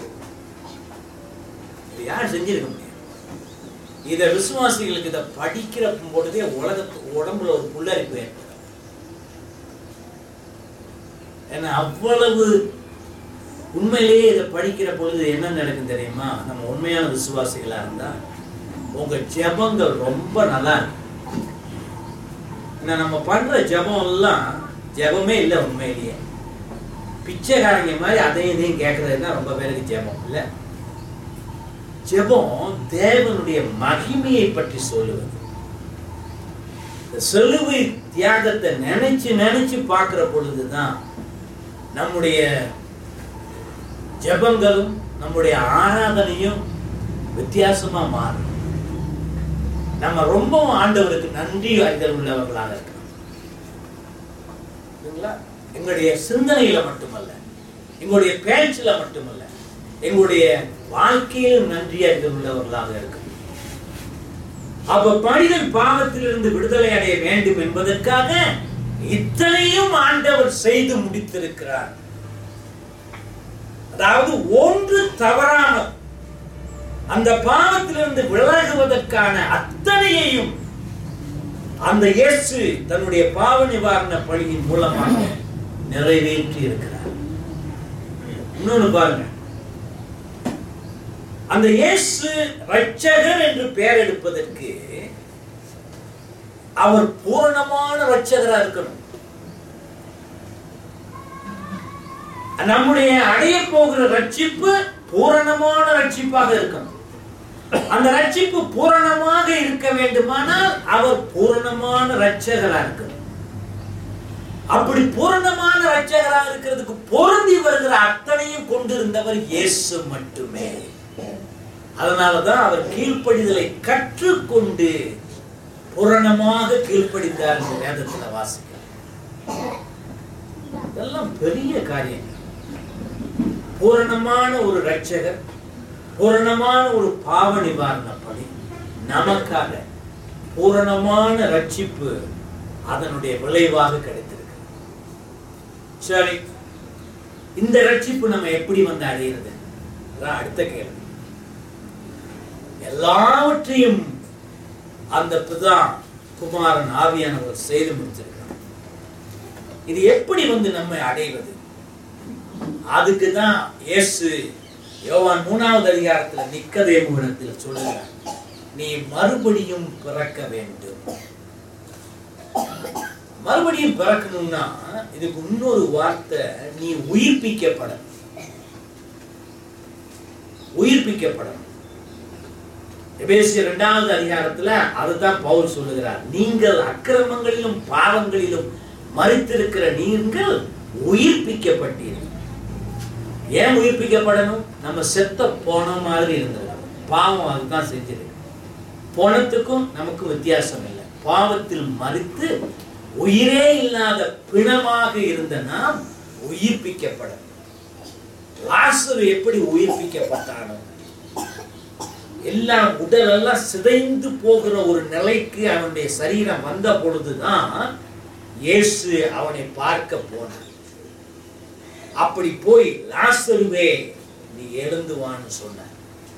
இது யார் செஞ்சிருக்க முடியும் இத விசுவாசிகளுக்கு இதை படிக்கிற பொழுதே உலகத்து உடம்புல ஒரு புல்லரிப்பு ஏற்படும் ஏன்னா அவ்வளவு உண்மையிலேயே இதை படிக்கிற பொழுது என்ன நடக்கும் தெரியுமா நம்ம உண்மையான விசுவாசிகளா இருந்தா உங்க ஜெபங்கள் ரொம்ப நல்லா இருக்கும் ஏன்னா நம்ம பண்ற ஜெபம் எல்லாம் ஜெபமே இல்லை உண்மையிலேயே பிச்சைக்காரங்க மாதிரி அதையும் இதையும் கேட்கறது தான் ரொம்ப பேருக்கு ஜெபம் இல்லை ஜெபம் தேவனுடைய மகிமையை பற்றி சொல்லுவது இந்த சிலுவை தியாகத்தை நினைச்சு நினைச்சு பார்க்கிற பொழுதுதான் நம்முடைய ஜெபங்களும் நம்முடைய ஆராதனையும் வித்தியாசமா மாறும் நம்ம ரொம்பவும் ஆண்டவருக்கு நன்றி அறிதல் உள்ளவர்களாக இருக்கணும் சரிங்களா? எங்களுடைய சிந்தனையில மட்டுமல்ல எங்களுடைய பேச்சுல மட்டுமல்ல எங்களுடைய வாழ்க்கையிலும் நன்றி அறிதல் உள்ளவர்களாக இருக்கணும் அப்ப மனிதன் பாவத்திலிருந்து விடுதலை அடைய வேண்டும் என்பதற்காக இத்தனையும் ஆண்டவர் செய்து முடித்திருக்கிறார் அதாவது ஒன்று தவறாமல் அந்த பாவத்திலிருந்து விலகுவதற்கான அத்தனையையும் அந்த இயேசு தன்னுடைய பாவ நிவாரண பணியின் மூலமாக நிறைவேற்றி இருக்கிறார் இன்னொன்னு பாருங்க அந்த இயேசு ரட்சகர் என்று பெயர் எடுப்பதற்கு அவர் பூரணமான ரட்சகரா இருக்கணும் நம்முடைய அடைய போகிற ரட்சிப்பு பூரணமான ரட்சிப்பாக இருக்கணும் அந்த ரட்சிப்பு பூரணமாக இருக்க வேண்டுமானால் அவர் பூரணமான ரட்சகரா இருக்கணும் அப்படி பூரணமான ரட்சகரா இருக்கிறதுக்கு பொருந்தி வருகிற அத்தனையும் கொண்டிருந்தவர் இயேசு மட்டுமே அதனாலதான் அவர் கீழ்ப்படிதலை கற்றுக்கொண்டு பூரணமாக கீழ்ப்படிந்தார் இந்த வேதத்துல வாசிக்க இதெல்லாம் பெரிய காரியங்கள் பூரணமான ஒரு ரட்சகர் பூரணமான ஒரு பாவ நிவாரண பணி நமக்காக பூரணமான ரட்சிப்பு அதனுடைய விளைவாக கிடைத்திருக்கு சரி இந்த ரட்சிப்பு நம்ம எப்படி வந்து அடையிறது அதான் அடுத்த கேள்வி எல்லாவற்றையும் அந்த பிதா குமாரன் ஆவியானவர் செய்து முடிச்சிருக்கார் இது எப்படி வந்து நம்ம அடைவது அதுக்கு தான் இயேசு யோவான் மூணாவது அதிகாரத்துல நிக்கதேமுடத்தில் சொல்லுகிறார் நீ மறுபடியும் பிறக்க வேண்டும் மறுபடியும் பிறக்கணும்னா இதுக்கு இன்னொரு வார்த்தை நீ உயிர்ப்பிக்கப்பட உயிர்ப்பிக்கப்படணும் எபேசியர் இரண்டாவது அதிகாரத்துல அதுதான் பவுல் சொல்லுகிறார் நீங்கள் அக்கிரமங்களிலும் பாவங்களிலும் மறித்திருக்கிற நீங்கள் உயிர்ப்பிக்கப்பட்டீர்கள் ஏன் உயிர்ப்பிக்கப்படணும் நம்ம செத்த போன மாதிரி இருந்திருக்கோம் பாவம் அதுதான் செஞ்சிருக்கு போனத்துக்கும் நமக்கும் வித்தியாசம் இல்லை பாவத்தில் மறித்து உயிரே இல்லாத பிணமாக இருந்த நாம் உயிர்ப்பிக்கப்பட லாசரு எப்படி உயிர்ப்பிக்கப்பட்டானோ எல்லாம் உடல் எல்லாம் சிதைந்து போகிற ஒரு நிலைக்கு அவனுடைய சரீரம் வந்த பொழுதுதான் இயேசு அவனை பார்க்க போனார் அப்படி போய் லாசருவே நீ எழுந்து வான்னு சொன்னார்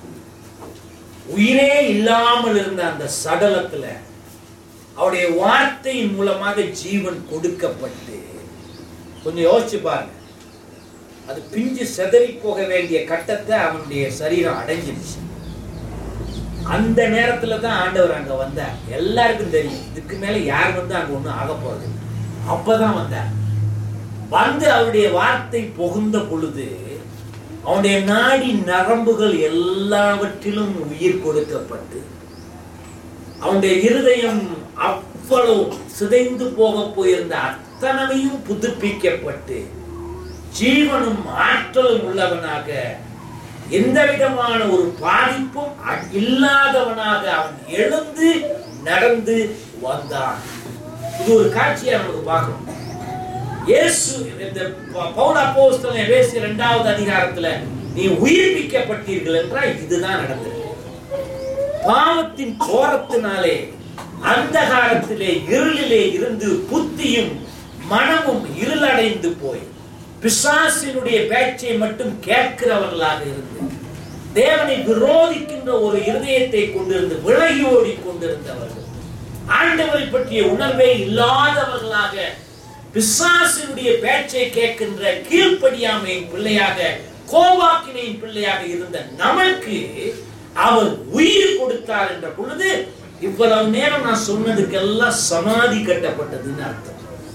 உயிரே இல்லாமல் இருந்த அந்த சடலத்துல அவருடைய வார்த்தையின் மூலமாக ஜீவன் கொடுக்கப்பட்டு கொஞ்சம் யோசிச்சு பாருங்க அது பிஞ்சு செதறி போக வேண்டிய கட்டத்தை அவனுடைய சரீரம் அடைஞ்சிருச்சு அந்த நேரத்துல தான் ஆண்டவர் அங்க வந்தார் எல்லாருக்கும் தெரியும் இதுக்கு மேல யார் வந்து அங்க ஒண்ணும் ஆக போறது அப்பதான் வந்தார் வந்து அவருடைய வார்த்தை புகுந்த பொழுது அவனுடைய நாடி நரம்புகள் எல்லாவற்றிலும் உயிர் கொடுக்கப்பட்டு அவனுடைய இருதயம் அவ்வளவு சிதைந்து போக போயிருந்த அத்தனையும் புதுப்பிக்கப்பட்டு ஜீவனும் ஆற்றலும் உள்ளவனாக எந்த விதமான ஒரு பாதிப்பும் அ- இல்லாதவனாக அவன் எழுந்து நடந்து வந்தான் இது ஒரு காட்சியை நமக்கு பார்க்கணும் இயேசு இந்த ப- பவுல் அப்போஸ்தலன் எபேசியர் இரண்டாவது அதிகாரத்துல நீ உயிர்ப்பிக்கப்பட்டீர்கள் என்றால் இதுதான் நடந்தது பாவத்தின் கோரத்தினாலே அந்தகாரத்திலே இருளிலே இருந்து புத்தியும் மனமும் இருளடைந்து போய் பிசாசினுடைய பேச்சை மட்டும் கேட்கிறவர்களாக இருந்து தேவனை விரோதிக்கின்ற ஒரு இருதயத்தை கொண்டிருந்து விலகி ஓடி கொண்டிருந்தவர்கள் ஆண்டவரை பற்றிய உணர்வே இல்லாதவர்களாக பிசாசினுடைய பேச்சை கேட்கின்ற கீழ்ப்படியாமையின் பிள்ளையாக கோவாக்கினையின் பிள்ளையாக இருந்த நமக்கு அவர் உயிர் கொடுத்தார் என்ற பொழுது இவ்வளவு நேரம் நான் சொன்னதுக்கெல்லாம் சமாதி கட்டப்பட்டதுன்னு அர்த்தம்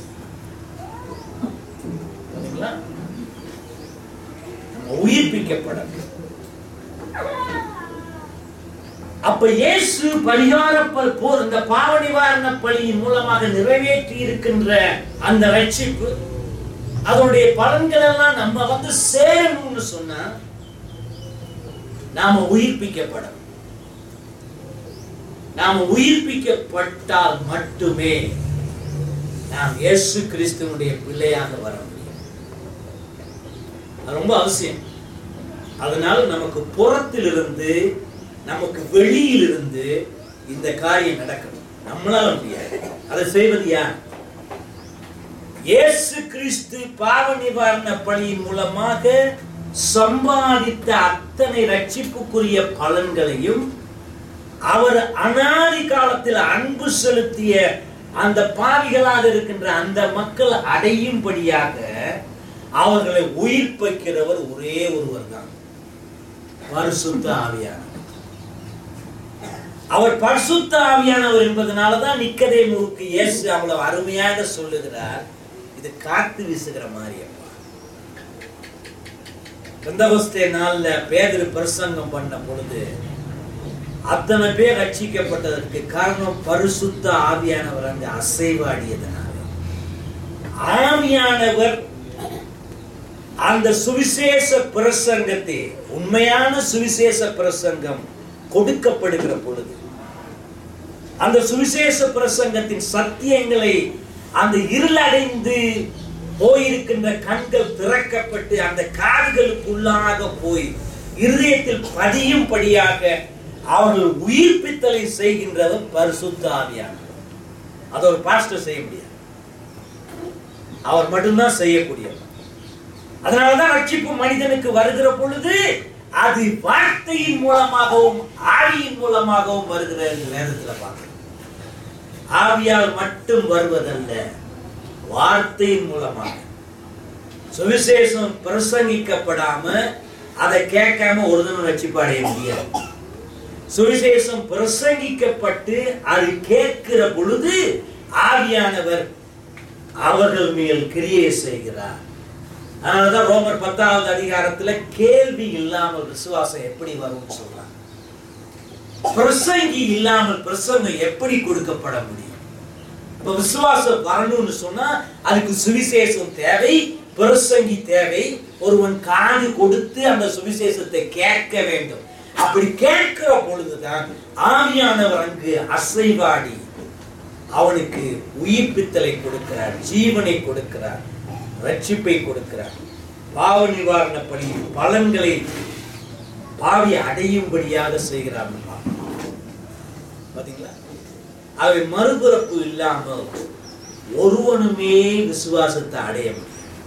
புரியுதுங்களா? நம்ம உயிர்ப்பிக்கப்பட அப்ப இயேசு பரிகார ப- போர் இந்த பாவ நிவாரண பலியின் மூலமாக நிறைவேற்றி இருக்கின்ற அந்த ரட்சிப்பு அதனுடைய பலன்கள் எல்லாம் நம்ம வந்து சேரணும்னு சொன்னா நாம உயிர்ப்பிக்கப்பட நாம உயிர்ப்பிக்கப்பட்டால் மட்டுமே நாம் இயேசு கிறிஸ்துவனுடைய பிள்ளையாக வர முடியும் அது ரொம்ப அவசியம் அதனால நமக்கு புறத்திலிருந்து நமக்கு வெளியிலிருந்து இந்த காரியம் நடக்கணும் நம்மளால முடியாது அதை செய்வது யார் இயேசு கிறிஸ்து பாவ நிவாரண பணியின் மூலமாக சம்பாதித்த அத்தனை ரட்சிப்புக்குரிய பலன்களையும் அவர் அனாதி காலத்தில் அன்பு செலுத்திய அந்த பாவிகளாக இருக்கின்ற அந்த மக்கள் அடையும்படியாக அவர்களை உயிர்ப்பிக்கிறவர் ஒரே ஒருவர் தான் பரிசுத்த ஆவியானவர் அவர் பரிசுத்த ஆவியானவர் என்பதனாலதான் நிக்கதேமுவுக்கு இயேசு அவ்வளவு அருமையாக சொல்லுகிறார் இது காத்து வீசுகிற மாதிரி அப்பா பெந்தகோஸ்தே நாள்ல பேதரு பிரசங்கம் பண்ண பொழுது அத்தனை பேர் ரட்சிக்கப்பட்டதற்கு காரணம் பரிசுத்த ஆவியானவர் அங்க அசைவாடியதனால ஆவியானவர் அந்த சுவிசேஷ பிரசங்கத்தை உண்மையான சுவிசேஷ பிரசங்கம் கொடுக்கப்படுகிற பொழுது அந்த சுவிசேஷ பிரசங்கத்தின் சத்தியங்களை அந்த இருளடைந்து போயிருக்கின்ற கண்கள் திறக்கப்பட்டு அந்த காதுகளுக்குள்ளாக போய் இருதயத்தில் பதியும்படியாக அவர்கள் உயிர்ப்பித்தலை செய்கின்றவர் பரிசுத்த ஆவியானவர் அதை ஒரு பாஸ்டர் செய்ய முடியாது அவர் மட்டும்தான் செய்யக்கூடியவர் அதனாலதான் ரட்சிப்பு மனிதனுக்கு வருகிற பொழுது அது வார்த்தையின் மூலமாகவும் ஆவியின் மூலமாகவும் வருகிற என்று வேதத்துல பார்க்கிறோம் ஆவியால் மட்டும் வருவதல்ல வார்த்தையின் மூலமாக சுவிசேஷம் பிரசங்கிக்கப்படாம அதை கேட்காம ஒரு தினம் ரட்சிப்பு அடைய முடியாது சுவிசேஷம் பிரசங்கிக்கப்பட்டு அது கேட்கிற பொழுது ஆவியானவர் அவர்கள் மேல் கிரியை செய்கிறார் அதனாலதான் ரோமர் பத்தாவது அதிகாரத்துல கேள்வி இல்லாமல் விசுவாசம் எப்படி வரும்னு சொல்றாங்க பிரசங்கி இல்லாமல் பிரசங்கம் எப்படி கொடுக்கப்பட முடியும் இப்ப விசுவாசம் வரணும்னு சொன்னா அதுக்கு சுவிசேஷம் தேவை பிரசங்கி தேவை ஒருவன் காது கொடுத்து அந்த சுவிசேஷத்தை கேட்க வேண்டும் அப்படி கேட்கிற பொழுதுதான் ஆவியானவர் அங்கு அசைவாடி அவனுக்கு உயிர்ப்பித்தலை கொடுக்கிறார் ஜீவனை கொடுக்கிறார் ரட்சிப்பை கொடுக்கிறார் பாவ நிவாரண பணி பலன்களை பாவி அடையும்படியாக செய்கிறார் பாத்தீங்களா அவை மறுபிறப்பு இல்லாமல் ஒருவனுமே விசுவாசத்தை அடைய முடியும்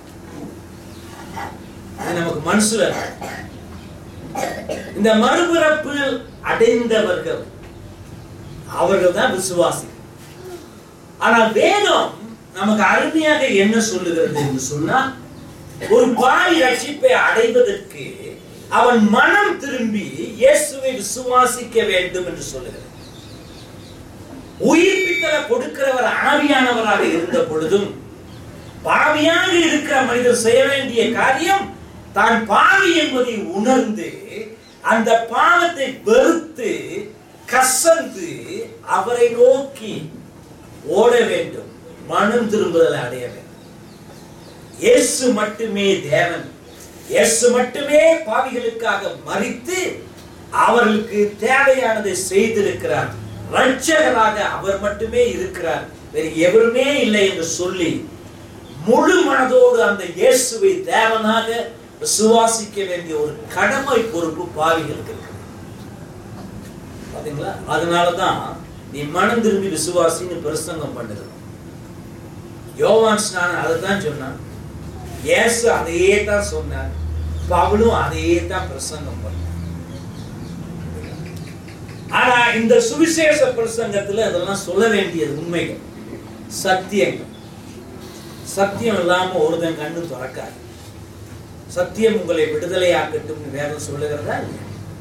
அது நமக்கு மனசுல இருக்கு. இந்த மறுபிறப்பு அடைந்தவர்கள் அவர்கள் தான் விசுவாசி ஆனால் வேதம் நமக்கு அருமையாக என்ன சொல்லுகிறது என்று சொன்னால் ஒரு பாய் ரட்சிப்பை அடைவதற்கு அவன் மனம் திரும்பி இயேசுவை விசுவாசிக்க வேண்டும் என்று சொல்லுகிறது உயிர்ப்பித்தலை கொடுக்கிறவர் ஆவியானவராக இருந்த பொழுதும் பாவியாக இருக்கிற மனிதர் செய்ய வேண்டிய காரியம் தான் பாவி என்பதை உணர்ந்து அந்த பாவத்தை வெறுத்து கசந்து அவரை நோக்கி ஓட வேண்டும் மனம் திரும்புதலை அடைய வேண்டும் இயேசு மட்டுமே தேவன் இயேசு மட்டுமே பாவிகளுக்காக மறித்து அவர்களுக்கு தேவையானதை செய்திருக்கிறார் ரட்சகராக அவர் மட்டுமே இருக்கிறார் வேறு எவருமே இல்லை என்று சொல்லி முழு மனதோடு அந்த இயேசுவை தேவனாக விசுவாசிக்க வேண்டிய ஒரு கடமை பொறுப்பு பாவிகளுக்கு இருக்கு பாத்தீங்களா அதனாலதான் நீ மனம் திரும்பி விசுவாசின்னு பிரசங்கம் பண்ணுகிறோம் யோவான் ஸ்நானன் அதை தான் சொன்னான் இயேசு அதையே தான் சொன்னார் பவுலும் அதையே தான் பிரசங்கம் பண்ணார் ஆனா இந்த சுவிசேஷ பிரசங்கத்துல அதெல்லாம் சொல்ல வேண்டியது உண்மைகள் சத்தியங்கள் சத்தியம் இல்லாம ஒருத்தன் கண்ணு திறக்காது சத்தியம் உங்களை விடுதலையாக்கட்டும் வேதம் சொல்லுகிறதா இல்லையா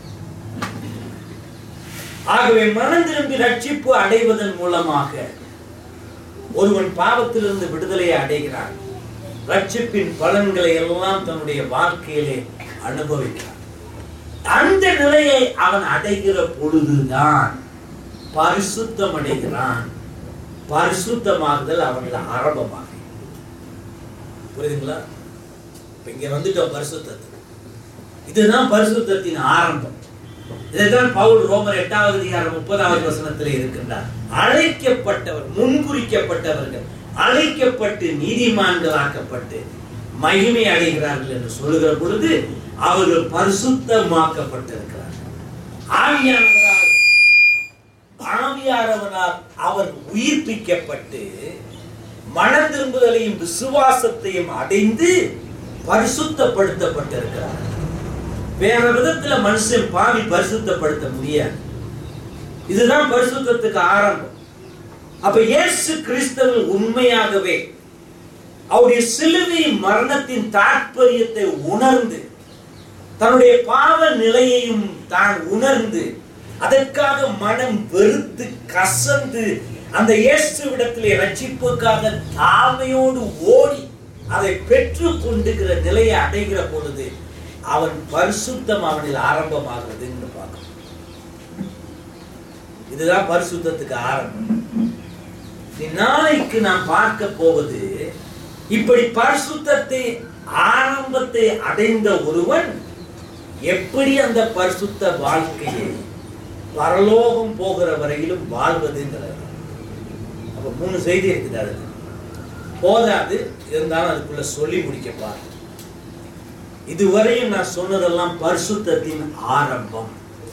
ஆகவே மனம் திரும்பி ரட்சிப்பு அடைவதன் மூலமாக ஒருவன் பாவத்திலிருந்து விடுதலையை அடைகிறான் ரட்சிப்பின் பலன்களை எல்லாம் தன்னுடைய வாழ்க்கையிலே அனுபவிக்கிறான் அந்த நிலையை அவன் அடைகிற பொழுதுதான் பரிசுத்தம் அடைகிறான் பரிசுத்தமாகுதல் அவனில் ஆரம்பமாக புரியுதுங்களா இப்ப இங்க வந்துட்டோம் பரிசுத்தத்துக்கு இதுதான் பரிசுத்தத்தின் ஆரம்பம் இதைத்தான் பவுல் ரோமர் எட்டாவது அதிகாரம் முப்பதாவது வசனத்தில் இருக்கின்றார் அழைக்கப்பட்டவர் முன்குறிக்கப்பட்டவர்கள் அழைக்கப்பட்டு நீதிமான்களாக்கப்பட்டு மகிமை அடைகிறார்கள் என்று சொல்லுகிற பொழுது அவர்கள் பரிசுத்தமாக்கப்பட்டிருக்கிறார்கள் ஆவியானவரால் ஆவியானவரால் அவர் உயிர்ப்பிக்கப்பட்டு மனம் திரும்புதலையும் விசுவாசத்தையும் அடைந்து பரிசுத்தப்படுத்தப்பட்டிருக்கிறார் வேற விதத்துல மனுஷன் பாவி பரிசுத்தப்படுத்த முடியாது இதுதான் பரிசுத்தத்துக்கு ஆரம்பம் அப்ப இயேசு கிறிஸ்தவன் உண்மையாகவே அவருடைய சிலுவை மரணத்தின் தாற்பயத்தை உணர்ந்து தன்னுடைய பாவ நிலையையும் தான் உணர்ந்து அதற்காக மனம் வெறுத்து கசந்து அந்த இயேசுவிடத்திலே ரட்சிப்புக்காக தாழ்மையோடு ஓடி அதை பெற்று கொண்டுகிற நிலையை அடைகிற பொழுது அவன் பரிசுத்தம் அவனில் ஆரம்பமாகிறதுன்னு பார்க்கணும் இதுதான் பரிசுத்தத்துக்கு ஆரம்பம் நீ நாளைக்கு நாம் பார்க்க போவது இப்படி பரிசுத்தத்தை ஆரம்பத்தை அடைந்த ஒருவன் எப்படி அந்த பரிசுத்த வாழ்க்கையை பரலோகம் போகிற வரையிலும் வாழ்வதுங்கிறது அப்ப மூணு செய்தி இருக்குது அதுல போதாது இருந்தாலும் அதுக்குள்ள சொல்லி முடிக்க பாருங்க இதுவரையும் நான் சொன்னதெல்லாம் பரிசுத்தத்தின் ஆரம்பம்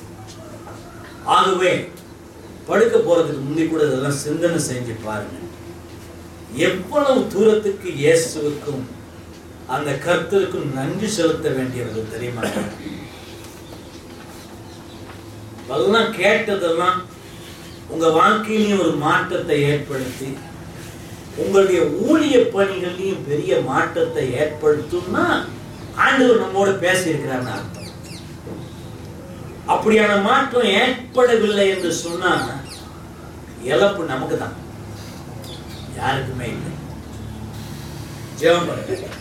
ஆகவே படுக்க போறதுக்கு முந்தி கூட இதெல்லாம் சிந்தனை செஞ்சு பாருங்க எவ்வளவு தூரத்துக்கு இயேசுவுக்கும் அந்த கர்த்தருக்கும் நன்றி செலுத்த வேண்டியவர்கள் தெரியுமா அதெல்லாம் கேட்டதெல்லாம் உங்க வாழ்க்கையிலையும் ஒரு மாற்றத்தை ஏற்படுத்தி உங்களுடைய ஊழிய பணிகள்லையும் பெரிய மாற்றத்தை ஏற்படுத்தும்னா ஆண்டவர் நம்மோட பேசியிருக்கிறார்னு அர்த்தம் அப்படியான மாற்றம் ஏற்படவில்லை என்று சொன்னா இழப்பு நமக்கு தான் யாருக்குமே இல்லை ஜெபம் பண்ணுங்க